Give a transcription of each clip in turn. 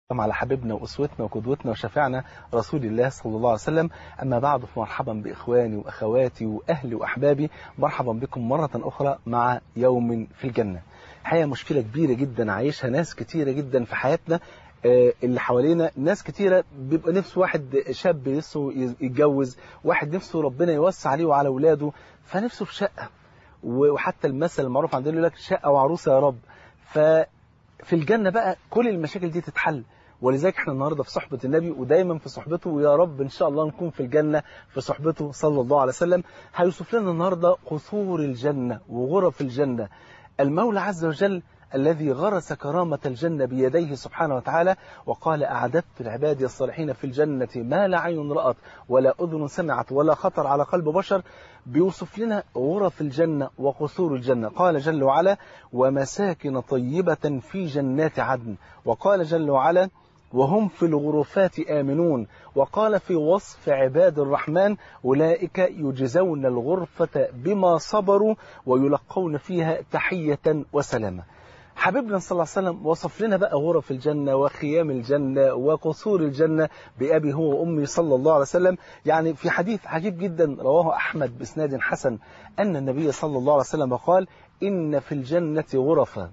على حبيبنا وأسوتنا وقدوتنا وشفيعنا رسول الله صلى الله عليه وسلم أما بعد فمرحبا بإخواني وأخواتي وأهلي وأحبابي مرحبا بكم مرة أخرى مع يوم في الجنة حقيقة مشكلة كبيرة جدا عايشها ناس كتيرة جدا في حياتنا اللي حوالينا ناس كتيرة بيبقى نفسه واحد شاب نفسه يتجوز واحد نفسه ربنا يوسع عليه وعلى أولاده فنفسه في شقة وحتى المثل المعروف عندنا يقول لك شقة وعروسة يا رب ففي الجنة بقى كل المشاكل دي تتحل ولذلك احنا النهارده في صحبة النبي ودايما في صحبته ويا رب ان شاء الله نكون في الجنة في صحبته صلى الله عليه وسلم هيوصف لنا النهارده قصور الجنة وغرف الجنة المولى عز وجل الذي غرس كرامة الجنة بيديه سبحانه وتعالى وقال أعددت العباد الصالحين في الجنة ما لا عين رأت ولا أذن سمعت ولا خطر على قلب بشر بيوصف لنا غرف الجنة وقصور الجنة قال جل وعلا ومساكن طيبة في جنات عدن وقال جل وعلا وهم في الغرفات آمنون وقال في وصف عباد الرحمن أولئك يجزون الغرفة بما صبروا ويلقون فيها تحية وسلامة حبيبنا صلى الله عليه وسلم وصف لنا بقى غرف الجنة وخيام الجنة وقصور الجنة بأبي هو وأمي صلى الله عليه وسلم يعني في حديث عجيب جدا رواه أحمد بإسناد حسن أن النبي صلى الله عليه وسلم قال إن في الجنة غرفا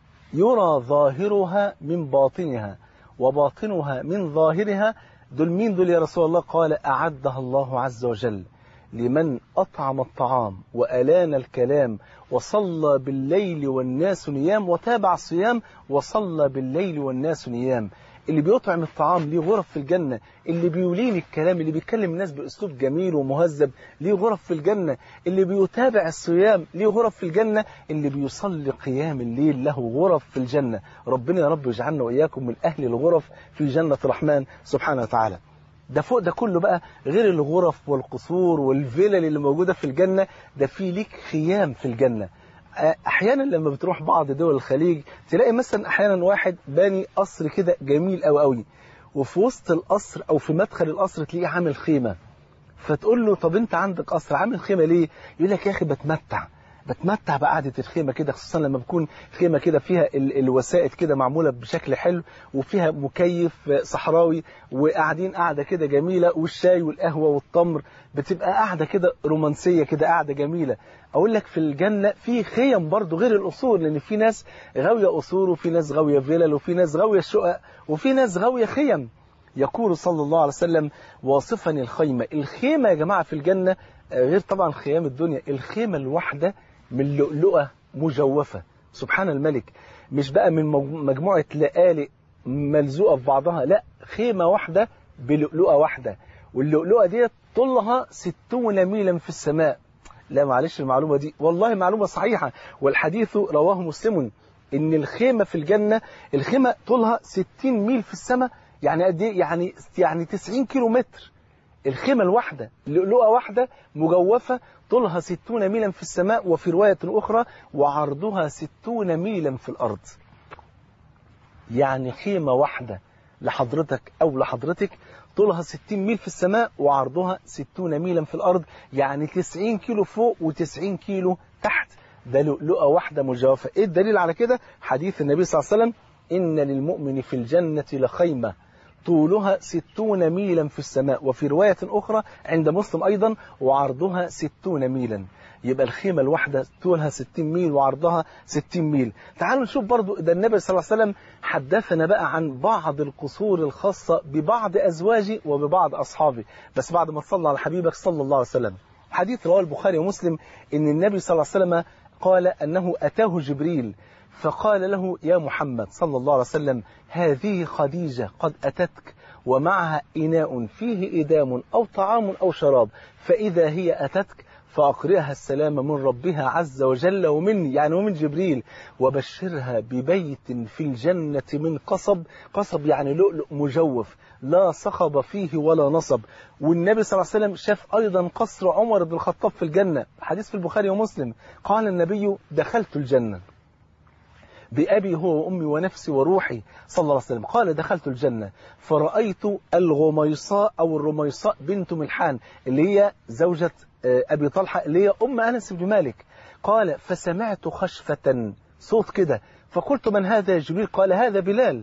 يرى ظاهرها من باطنها وباطنها من ظاهرها دول مين دول يا رسول الله قال أعدها الله عز وجل لمن أطعم الطعام وألان الكلام وصلى بالليل والناس نيام وتابع الصيام وصلى بالليل والناس نيام اللي بيطعم الطعام ليه غرف في الجنة اللي بيولين الكلام اللي بيتكلم الناس بأسلوب جميل ومهذب ليه غرف في الجنة اللي بيتابع الصيام ليه غرف في الجنة اللي بيصلي قيام الليل له غرف في الجنة ربنا يا رب يجعلنا وإياكم من أهل الغرف في جنة الرحمن سبحانه وتعالى ده فوق ده كله بقى غير الغرف والقصور والفلل اللي موجودة في الجنة ده في ليك خيام في الجنة احيانا لما بتروح بعض دول الخليج تلاقي مثلا احيانا واحد باني قصر كده جميل قوي قوي وفي وسط القصر او في مدخل القصر تلاقيه عامل خيمة فتقول له طب انت عندك قصر عامل خيمة ليه يقول لك يا اخي بتمتع بتمتع بقعدة الخيمة كده خصوصا لما بكون خيمة كده فيها ال الوسائد كده معمولة بشكل حلو وفيها مكيف صحراوي وقاعدين قاعدة كده جميلة والشاي والقهوة والتمر بتبقى قاعدة كده رومانسية كده قاعدة جميلة أقول لك في الجنة في خيم برضو غير القصور لأن في ناس غاوية قصور وفي ناس غاوية فيلل وفي ناس غاوية شقق وفي ناس غاوية خيم يقول صلى الله عليه وسلم واصفا الخيمة الخيمة يا جماعة في الجنة غير طبعا خيام الدنيا الخيمة الواحدة من لؤلؤة مجوفة سبحان الملك مش بقى من مجموعة لآلئ ملزوقة في بعضها لا خيمة واحدة بلؤلؤة واحدة واللؤلؤة دي طولها ستون ميلا في السماء لا معلش المعلومة دي والله معلومة صحيحة والحديث رواه مسلم ان الخيمة في الجنة الخيمة طولها 60 ميل في السماء يعني قد ايه يعني يعني 90 كيلو متر الخيمة الواحدة لؤلؤة واحدة مجوفة طولها 60 ميلا في السماء وفي رواية أخرى وعرضها 60 ميلا في الأرض يعني خيمة واحدة لحضرتك أو لحضرتك طولها 60 ميل في السماء وعرضها 60 ميلا في الأرض يعني 90 كيلو فوق و90 كيلو تحت ده لؤلؤة واحدة مجوفة إيه الدليل على كده حديث النبي صلى الله عليه وسلم إن للمؤمن في الجنة لخيمة طولها ستون ميلا في السماء وفي رواية أخرى عند مسلم أيضا وعرضها ستون ميلا يبقى الخيمة الواحدة طولها 60 ميل وعرضها 60 ميل تعالوا نشوف برضو ده النبي صلى الله عليه وسلم حدثنا بقى عن بعض القصور الخاصة ببعض أزواجه وببعض أصحابه بس بعد ما تصلى على حبيبك صلى الله عليه وسلم حديث رواه البخاري ومسلم إن النبي صلى الله عليه وسلم قال أنه أتاه جبريل فقال له يا محمد صلى الله عليه وسلم هذه خديجة قد أتتك ومعها إناء فيه إدام أو طعام أو شراب فإذا هي أتتك فأقرئها السلام من ربها عز وجل ومني يعني ومن جبريل وبشرها ببيت في الجنة من قصب قصب يعني لؤلؤ مجوف لا صخب فيه ولا نصب والنبي صلى الله عليه وسلم شاف أيضا قصر عمر بن الخطاب في الجنة حديث في البخاري ومسلم قال النبي دخلت الجنة بأبي هو وأمي ونفسي وروحي صلى الله عليه وسلم قال دخلت الجنة فرأيت الغميصاء أو الرميصاء بنت ملحان اللي هي زوجة أبي طلحة اللي هي أم أنس بن مالك قال فسمعت خشفة صوت كده فقلت من هذا يا جبريل قال هذا بلال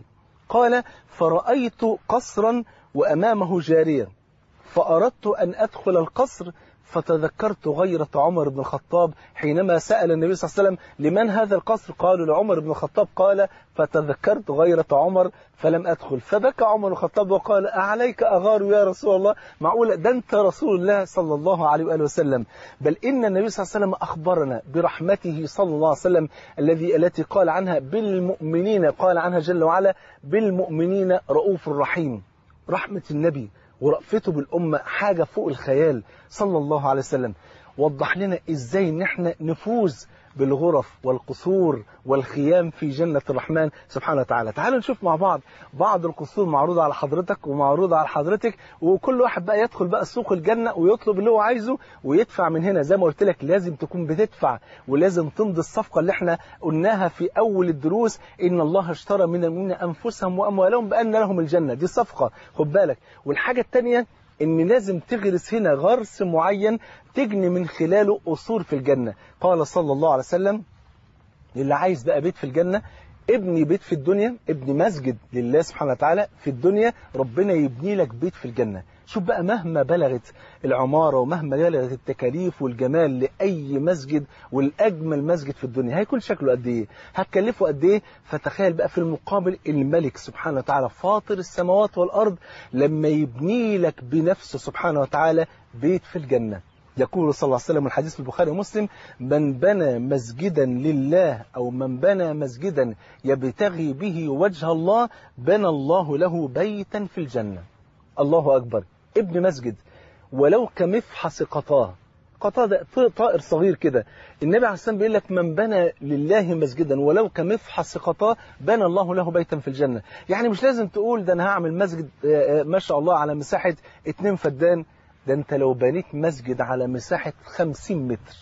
قال فرأيت قصرا وأمامه جارية فأردت أن أدخل القصر فتذكرت غيرة عمر بن الخطاب حينما سأل النبي صلى الله عليه وسلم لمن هذا القصر قالوا لعمر بن الخطاب قال فتذكرت غيرة عمر فلم أدخل فبكى عمر بن الخطاب وقال أعليك أغار يا رسول الله معقولة ده أنت رسول الله صلى الله عليه وآله وسلم بل إن النبي صلى الله عليه وسلم أخبرنا برحمته صلى الله عليه وسلم الذي التي قال عنها بالمؤمنين قال عنها جل وعلا بالمؤمنين رؤوف رحيم رحمة النبي ورأفته بالأمة حاجة فوق الخيال صلى الله عليه وسلم وضح لنا إزاي إن احنا نفوز بالغرف والقصور والخيام في جنة الرحمن سبحانه وتعالى تعالوا نشوف مع بعض بعض القصور معروضة على حضرتك ومعروضة على حضرتك وكل واحد بقى يدخل بقى سوق الجنة ويطلب اللي هو عايزه ويدفع من هنا زي ما قلت لك لازم تكون بتدفع ولازم تمضي الصفقة اللي احنا قلناها في أول الدروس إن الله اشترى من المؤمنين أنفسهم وأموالهم بأن لهم الجنة دي صفقة خد بالك والحاجة الثانية ان لازم تغرس هنا غرس معين تجني من خلاله قصور في الجنة قال صلى الله عليه وسلم اللي عايز بقى بيت في الجنة ابني بيت في الدنيا ابني مسجد لله سبحانه وتعالى في الدنيا ربنا يبني لك بيت في الجنة شوف بقى مهما بلغت العمارة ومهما بلغت التكاليف والجمال لأي مسجد والأجمل مسجد في الدنيا هيكون شكله قد إيه هتكلفه قد إيه فتخيل بقى في المقابل الملك سبحانه وتعالى فاطر السماوات والأرض لما يبني لك بنفسه سبحانه وتعالى بيت في الجنة يقول صلى الله عليه وسلم الحديث في البخاري ومسلم من بنى مسجدا لله أو من بنى مسجدا يبتغي به وجه الله بنى الله له بيتا في الجنة الله أكبر ابن مسجد ولو كمفحص قطاه قطاه ده طائر صغير كده النبي عليه الصلاة والسلام بيقول لك من بنى لله مسجدا ولو كمفحص قطاه بنى الله له بيتا في الجنة يعني مش لازم تقول ده أنا هعمل مسجد ما شاء الله على مساحة اتنين فدان ده انت لو بنيت مسجد على مساحة 50 متر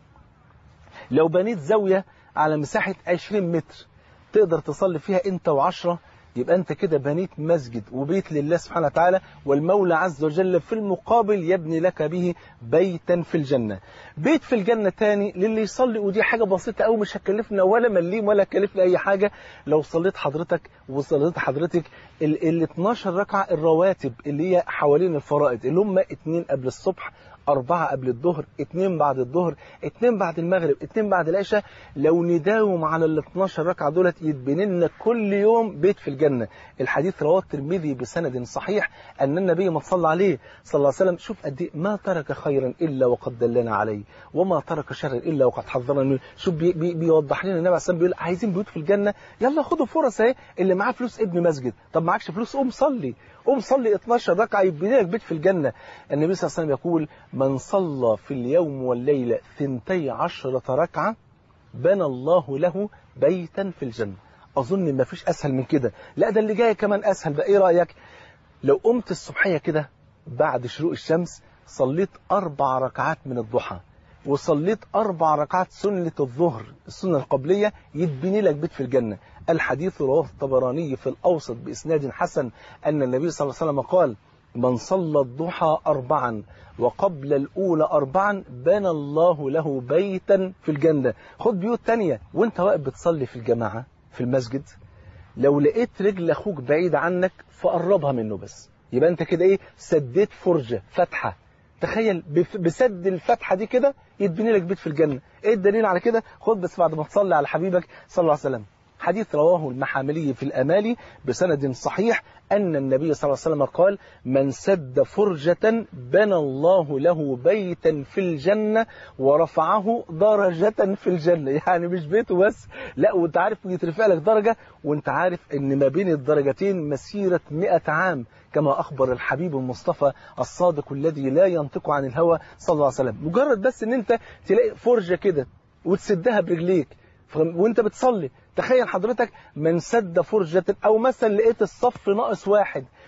لو بنيت زاوية على مساحة 20 متر تقدر تصلي فيها انت وعشرة يبقى انت كده بنيت مسجد وبيت لله سبحانه وتعالى والمولى عز وجل في المقابل يبني لك به بيتا في الجنة بيت في الجنة تاني للي يصلي ودي حاجة بسيطة أو مش هتكلفنا ولا مليم ولا هتكلفنا أي حاجة لو صليت حضرتك وصليت حضرتك ال, ال 12 ركعة الرواتب اللي هي حوالين الفرائض اللي هم اتنين قبل الصبح أربعة قبل الظهر اتنين بعد الظهر اتنين بعد المغرب اتنين بعد العشاء لو نداوم على ال 12 ركعة دولت يتبني لنا كل يوم بيت في الجنة الحديث رواه الترمذي بسند صحيح أن النبي ما صلى عليه صلى الله عليه وسلم شوف قد ايه ما ترك خيرا إلا وقد دلنا عليه وما ترك شرا إلا وقد حذرنا منه شوف بي بي بيوضح لنا النبي عليه الصلاة بيقول عايزين بيوت في الجنة يلا خدوا فرص اهي اللي معاه فلوس ابن مسجد طب معكش فلوس قوم صلي قوم صلي 12 ركعة يبني لك بيت في الجنة النبي صلى الله عليه وسلم يقول من صلى في اليوم والليلة ثنتي عشرة ركعة بنى الله له بيتا في الجنة أظن ما فيش أسهل من كده لا ده اللي جاي كمان أسهل بقى إيه رأيك لو قمت الصبحية كده بعد شروق الشمس صليت أربع ركعات من الضحى وصليت أربع ركعات سنة الظهر السنة القبلية يتبني لك بيت في الجنة الحديث رواه الطبراني في الأوسط بإسناد حسن أن النبي صلى الله عليه وسلم قال من صلى الضحى أربعا وقبل الأولى أربعا بنى الله له بيتا في الجنة خد بيوت تانية وانت واقف بتصلي في الجماعة في المسجد لو لقيت رجل أخوك بعيد عنك فقربها منه بس يبقى انت كده ايه سديت فرجة فتحة تخيل بسد الفتحة دي كده يتبني لك بيت في الجنة ايه الدليل على كده خد بس بعد ما تصلي على حبيبك صلى الله عليه وسلم حديث رواه المحاملي في الأمالي بسند صحيح أن النبي صلى الله عليه وسلم قال من سد فرجة بنى الله له بيتا في الجنة ورفعه درجة في الجنة يعني مش بيته بس لا وانت عارف يترفع لك درجة وانت عارف ان ما بين الدرجتين مسيرة مئة عام كما أخبر الحبيب المصطفى الصادق الذي لا ينطق عن الهوى صلى الله عليه وسلم مجرد بس ان انت تلاقي فرجة كده وتسدها برجليك وانت بتصلي تخيل حضرتك من سد فرجة او مثلا لقيت الصف ناقص واحد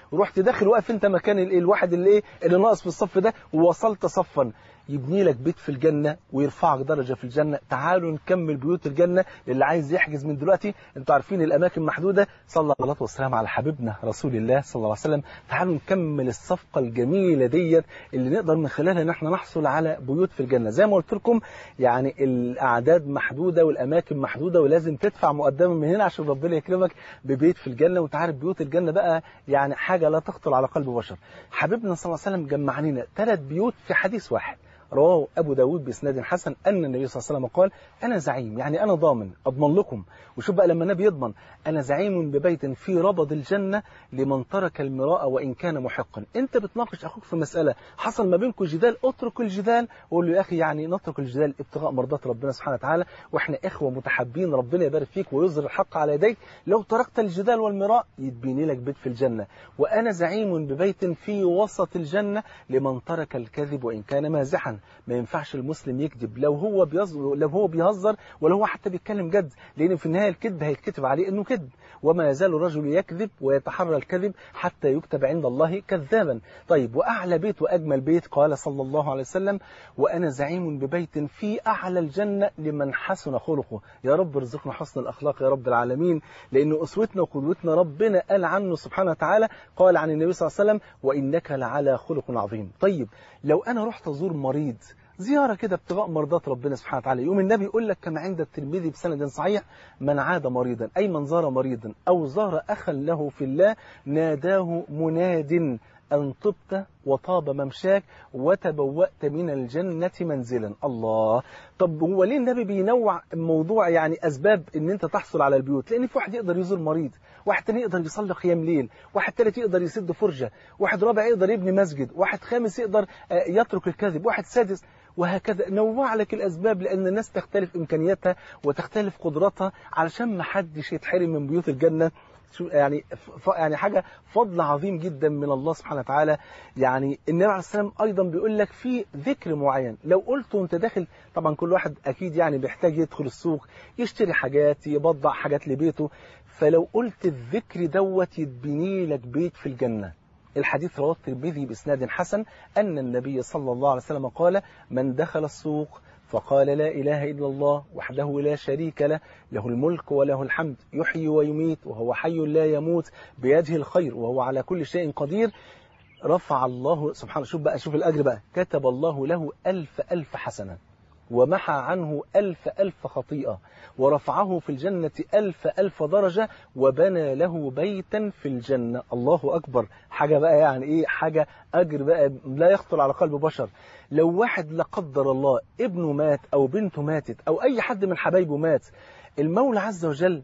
ورحت داخل واقف انت مكان ال- الواحد اللي ايه اللي ناقص في الصف ده ووصلت صفا يبني لك بيت في الجنة ويرفعك درجة في الجنة تعالوا نكمل بيوت الجنة اللي عايز يحجز من دلوقتي انتوا عارفين الأماكن محدودة صلى الله والسلام على حبيبنا رسول الله صلى الله عليه وسلم تعالوا نكمل الصفقة الجميلة ديت اللي نقدر من خلالها ان احنا نحصل على بيوت في الجنة زي ما قلت لكم يعني الأعداد محدودة والأماكن محدودة ولازم تدفع مقدما من هنا عشان ربنا يكرمك ببيت في الجنة وانت عارف بيوت الجنة بقى يعني حاجة لا تخطر على قلب بشر حبيبنا صلى الله عليه وسلم جمع لنا ثلاث بيوت في حديث واحد رواه أبو داود بإسناد حسن أن النبي صلى الله عليه وسلم قال أنا زعيم يعني أنا ضامن أضمن لكم وشوف بقى لما النبي يضمن أنا زعيم ببيت في ربض الجنة لمن ترك المراء وإن كان محقا أنت بتناقش أخوك في مسألة حصل ما بينكم جدال اترك الجدال وقول له يا أخي يعني نترك الجدال ابتغاء مرضات ربنا سبحانه وتعالى وإحنا إخوة متحابين ربنا يبارك فيك ويظهر الحق على يديك لو تركت الجدال والمراء يتبني لك بيت في الجنة وأنا زعيم ببيت في وسط الجنة لمن ترك الكذب وإن كان مازحا ما ينفعش المسلم يكذب لو هو بيهزر لو هو بيهزر ولا هو حتى بيتكلم جد لأن في النهاية الكذب هيتكتب عليه إنه كذب وما يزال الرجل يكذب ويتحرى الكذب حتى يكتب عند الله كذابا طيب وأعلى بيت وأجمل بيت قال صلى الله عليه وسلم وأنا زعيم ببيت في أعلى الجنة لمن حسن خلقه يا رب ارزقنا حسن الأخلاق يا رب العالمين لأن أسوتنا وقدوتنا ربنا قال عنه سبحانه وتعالى قال عن النبي صلى الله عليه وسلم وإنك لعلى خلق عظيم طيب لو أنا رحت أزور مريض زيارة كده ابتغاء مرضات ربنا سبحانه وتعالى يوم النبي يقول لك كما عند الترمذي بسند صحيح من عاد مريضا أي من زار مريضا أو زار أخا له في الله ناداه مناد أن طبت وطاب ممشاك وتبوأت من الجنة منزلا الله طب هو ليه النبي بينوع الموضوع يعني أسباب أن أنت تحصل على البيوت لأن في واحد يقدر يزور مريض واحد تاني يقدر يصلي قيام ليل واحد تالت يقدر يسد فرجة واحد رابع يقدر يبني مسجد واحد خامس يقدر يترك الكذب واحد سادس وهكذا نوع لك الأسباب لأن الناس تختلف إمكانياتها وتختلف قدراتها علشان ما حدش يتحرم من بيوت الجنة يعني يعني حاجة فضل عظيم جدا من الله سبحانه وتعالى يعني النبي عليه السلام أيضا بيقول لك في ذكر معين لو قلت وانت داخل طبعا كل واحد أكيد يعني بيحتاج يدخل السوق يشتري حاجات يبضع حاجات لبيته فلو قلت الذكر دوت يتبني لك بيت في الجنة الحديث رواه الترمذي بإسناد حسن أن النبي صلى الله عليه وسلم قال من دخل السوق فقال لا إله إلا الله وحده لا شريك له له الملك وله الحمد يحيي ويميت وهو حي لا يموت بيده الخير وهو على كل شيء قدير رفع الله سبحانه شوف بقى شوف الأجر بقى كتب الله له ألف ألف حسنة ومحى عنه ألف ألف خطيئة ورفعه في الجنة ألف ألف درجة وبنى له بيتا في الجنة الله أكبر حاجة بقى يعني إيه حاجة أجر بقى لا يخطر على قلب بشر لو واحد لا قدر الله ابنه مات أو بنته ماتت أو أي حد من حبايبه مات المولى عز وجل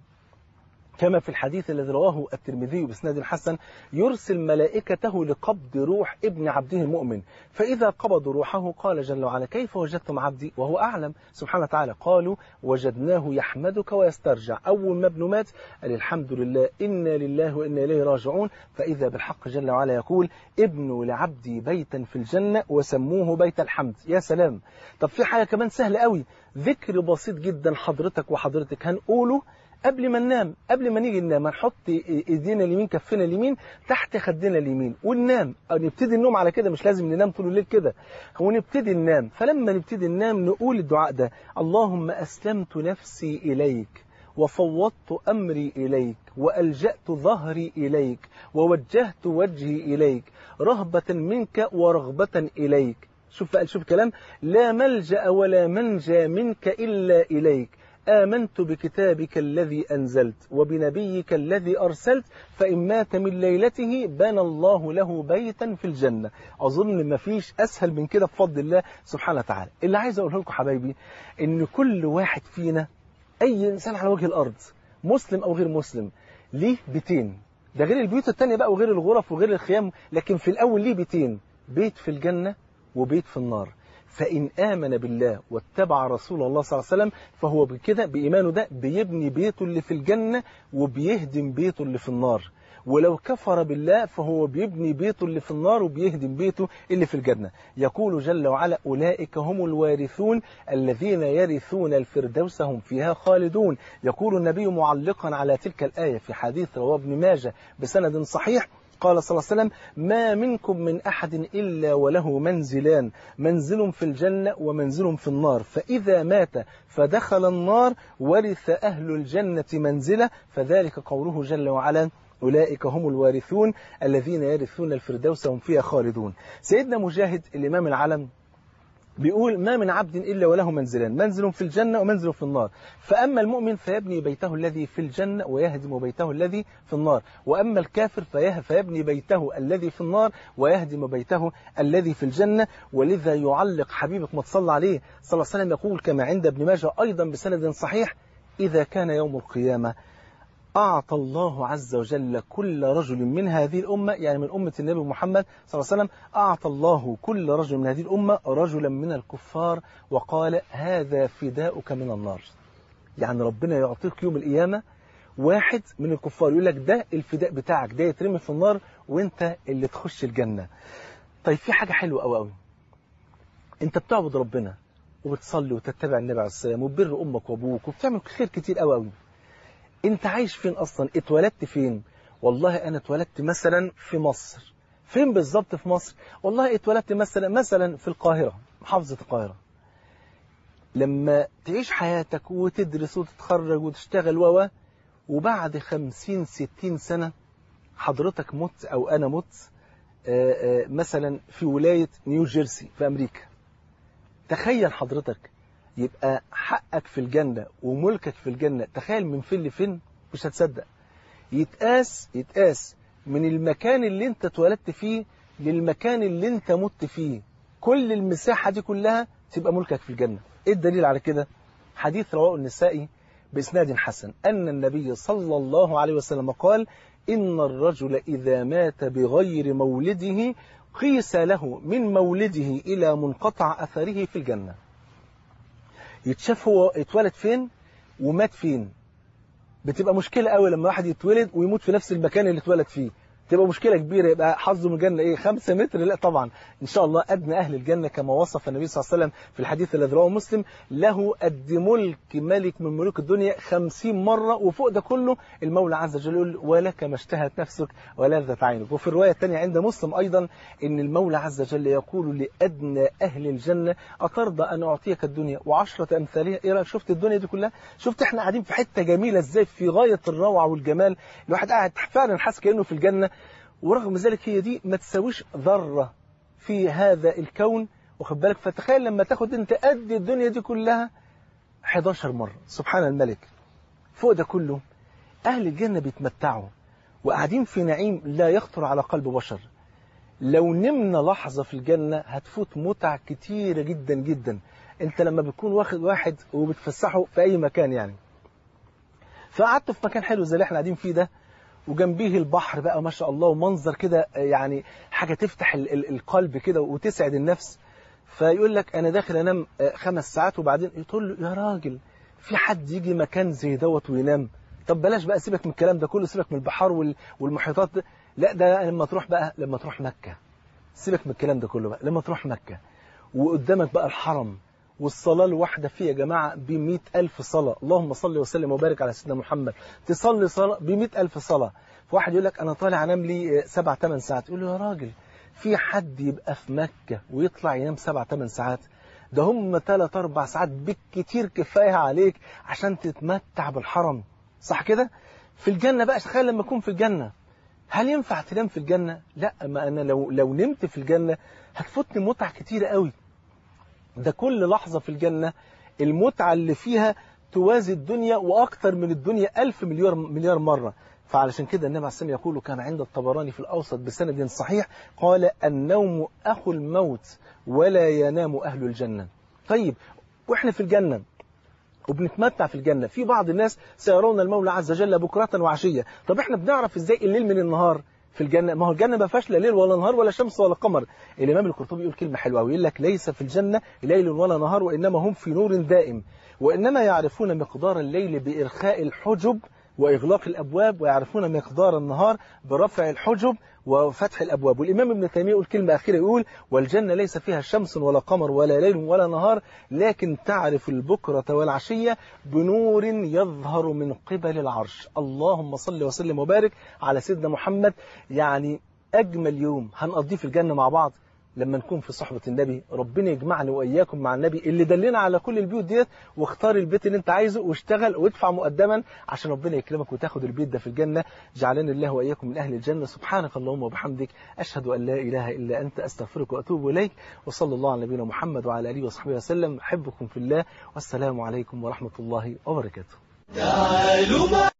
كما في الحديث الذي رواه الترمذي باسناد حسن يرسل ملائكته لقبض روح ابن عبده المؤمن فإذا قبضوا روحه قال جل وعلا كيف وجدتم عبدي وهو أعلم سبحانه وتعالى قالوا وجدناه يحمدك ويسترجع أول ما ابنه مات قال الحمد لله إنا لله وإنا إليه راجعون فإذا بالحق جل وعلا يقول ابنوا لعبدي بيتا في الجنة وسموه بيت الحمد يا سلام طب في حاجة كمان سهلة قوي ذكر بسيط جدا حضرتك وحضرتك هنقوله قبل ما ننام قبل ما نيجي ننام هنحط ايدينا اليمين كفنا اليمين تحت خدنا اليمين وننام او نبتدي النوم على كده مش لازم ننام طول الليل كده هو نبتدي ننام فلما نبتدي ننام نقول الدعاء ده اللهم اسلمت نفسي اليك وفوضت امري اليك والجات ظهري اليك ووجهت وجهي اليك رهبه منك ورغبه اليك شوف بقى شوف الكلام لا ملجا ولا منجى منك الا اليك آمنت بكتابك الذي أنزلت وبنبيك الذي أرسلت فإن مات من ليلته بنى الله له بيتا في الجنة أظن ما فيش أسهل من كده بفضل الله سبحانه وتعالى اللي عايز أقوله لكم حبايبي إن كل واحد فينا أي إنسان على وجه الأرض مسلم أو غير مسلم ليه بيتين ده غير البيوت التانية بقى وغير الغرف وغير الخيام لكن في الأول ليه بيتين بيت في الجنة وبيت في النار فإن آمن بالله واتبع رسول الله صلى الله عليه وسلم فهو بكده بإيمانه ده بيبني بيته اللي في الجنة وبيهدم بيته اللي في النار ولو كفر بالله فهو بيبني بيته اللي في النار وبيهدم بيته اللي في الجنة يقول جل وعلا أولئك هم الوارثون الذين يرثون الفردوس هم فيها خالدون يقول النبي معلقا على تلك الآية في حديث رواه ابن ماجه بسند صحيح قال صلى الله عليه وسلم ما منكم من أحد إلا وله منزلان منزل في الجنة ومنزل في النار فإذا مات فدخل النار ورث أهل الجنة منزله فذلك قوله جل وعلا أولئك هم الوارثون الذين يرثون الفردوس هم فيها خالدون سيدنا مجاهد الإمام العلم بيقول ما من عبد إلا وله منزلان منزل في الجنة ومنزل في النار فأما المؤمن فيبني بيته الذي في الجنة ويهدم بيته الذي في النار وأما الكافر فيبني بيته الذي في النار ويهدم بيته الذي في الجنة ولذا يعلق حبيبك ما تصلى عليه صلى الله عليه وسلم يقول كما عند ابن ماجه أيضا بسند صحيح إذا كان يوم القيامة أعطى الله عز وجل كل رجل من هذه الأمة يعني من أمة النبي محمد صلى الله عليه وسلم أعطى الله كل رجل من هذه الأمة رجلا من الكفار وقال هذا فداؤك من النار يعني ربنا يعطيك يوم القيامة واحد من الكفار يقول لك ده الفداء بتاعك ده يترمي في النار وانت اللي تخش الجنة طيب في حاجة حلوة قوي قوي انت بتعبد ربنا وبتصلي وتتبع النبي عليه السلام وبر امك وابوك وبتعمل خير كتير قوي قوي انت عايش فين اصلا اتولدت فين والله انا اتولدت مثلا في مصر فين بالظبط في مصر والله اتولدت مثلا مثلا في القاهرة محافظة القاهرة لما تعيش حياتك وتدرس وتتخرج وتشتغل و وبعد خمسين ستين سنة حضرتك مت أو أنا مت مثلا في ولاية نيو جيرسي في أمريكا تخيل حضرتك يبقى حقك في الجنة وملكك في الجنة تخيل من فين لفين مش هتصدق يتقاس يتقاس من المكان اللي انت اتولدت فيه للمكان اللي انت مت فيه كل المساحة دي كلها تبقى ملكك في الجنة ايه الدليل على كده حديث رواه النسائي بإسناد حسن أن النبي صلى الله عليه وسلم قال إن الرجل إذا مات بغير مولده قيس له من مولده إلى منقطع أثره في الجنة يتشاف هو اتولد فين ومات فين بتبقى مشكلة قوي لما واحد يتولد ويموت في نفس المكان اللي اتولد فيه تبقى مشكلة كبيرة يبقى حظه من الجنة ايه خمسة متر لا طبعا ان شاء الله ادنى اهل الجنة كما وصف النبي صلى الله عليه وسلم في الحديث الذي رواه مسلم له قد ملك ملك من ملوك الدنيا خمسين مرة وفوق ده كله المولى عز وجل يقول ولك ما اشتهت نفسك ولذت عينك وفي الرواية الثانية عند مسلم ايضا ان المولى عز وجل يقول لادنى اهل الجنة اترضى ان اعطيك الدنيا وعشرة امثالها ايه رايك شفت الدنيا دي كلها شفت احنا قاعدين في حتة جميلة ازاي في غاية الروعة والجمال الواحد قاعد فعلا حاسس كانه في الجنة ورغم ذلك هي دي ما تساويش ذرة في هذا الكون واخد بالك فتخيل لما تاخد انت قد الدنيا دي كلها 11 مرة سبحان الملك فوق ده كله أهل الجنة بيتمتعوا وقاعدين في نعيم لا يخطر على قلب بشر لو نمنا لحظة في الجنة هتفوت متع كتيرة جدا جدا انت لما بتكون واخد واحد وبتفسحه في أي مكان يعني فقعدت في مكان حلو زي اللي احنا قاعدين فيه ده وجنبيه البحر بقى ما شاء الله ومنظر كده يعني حاجة تفتح ال ال القلب كده وتسعد النفس فيقول لك أنا داخل أنام خمس ساعات وبعدين يقول له يا راجل في حد يجي مكان زي دوت وينام طب بلاش بقى سيبك من الكلام ده كله سيبك من البحار والمحيطات ده. لا ده لما تروح بقى لما تروح مكة سيبك من الكلام ده كله بقى لما تروح مكة وقدامك بقى الحرم والصلاة الواحدة فيه يا جماعة بمئة ألف صلاة اللهم صل وسلم وبارك على سيدنا محمد تصلي صلاة بمئة ألف صلاة فواحد يقول لك أنا طالع أنام لي سبع ثمان ساعات يقول له يا راجل في حد يبقى في مكة ويطلع ينام سبع ثمان ساعات ده هم ثلاث أربع ساعات بالكتير كفاية عليك عشان تتمتع بالحرم صح كده في الجنة بقى تخيل لما أكون في الجنة هل ينفع تنام في الجنة لا ما أنا لو, لو نمت في الجنة هتفوتني متع كتيرة قوي ده كل لحظة في الجنة المتعة اللي فيها توازي الدنيا وأكثر من الدنيا ألف مليار, مليار مرة فعلشان كده النبي عليه الصلاة يقول كان عند الطبراني في الأوسط بسند صحيح قال النوم أخو الموت ولا ينام أهل الجنة طيب وإحنا في الجنة وبنتمتع في الجنة في بعض الناس سيرون المولى عز وجل بكرة وعشية طب إحنا بنعرف إزاي الليل من النهار في الجنة ما هو الجنة ما فيهاش لا ليل ولا نهار ولا شمس ولا قمر الإمام القرطبي يقول كلمة حلوة ويقول لك ليس في الجنة ليل ولا نهار وإنما هم في نور دائم وإنما يعرفون مقدار الليل بإرخاء الحجب وإغلاق الأبواب ويعرفون مقدار النهار برفع الحجب وفتح الأبواب والإمام ابن تيمية يقول كلمة أخيرة يقول والجنة ليس فيها شمس ولا قمر ولا ليل ولا نهار لكن تعرف البكرة والعشية بنور يظهر من قبل العرش اللهم صل وسلم وبارك على سيدنا محمد يعني أجمل يوم هنقضيه في الجنة مع بعض لما نكون في صحبة النبي ربنا يجمعنا وإياكم مع النبي اللي دلنا على كل البيوت ديت واختار البيت اللي انت عايزه واشتغل وادفع مقدما عشان ربنا يكرمك وتاخد البيت ده في الجنة جعلنا الله وإياكم من أهل الجنة سبحانك اللهم وبحمدك أشهد أن لا إله إلا أنت أستغفرك وأتوب إليك وصلى الله على نبينا محمد وعلى آله وصحبه وسلم أحبكم في الله والسلام عليكم ورحمة الله وبركاته تعالوا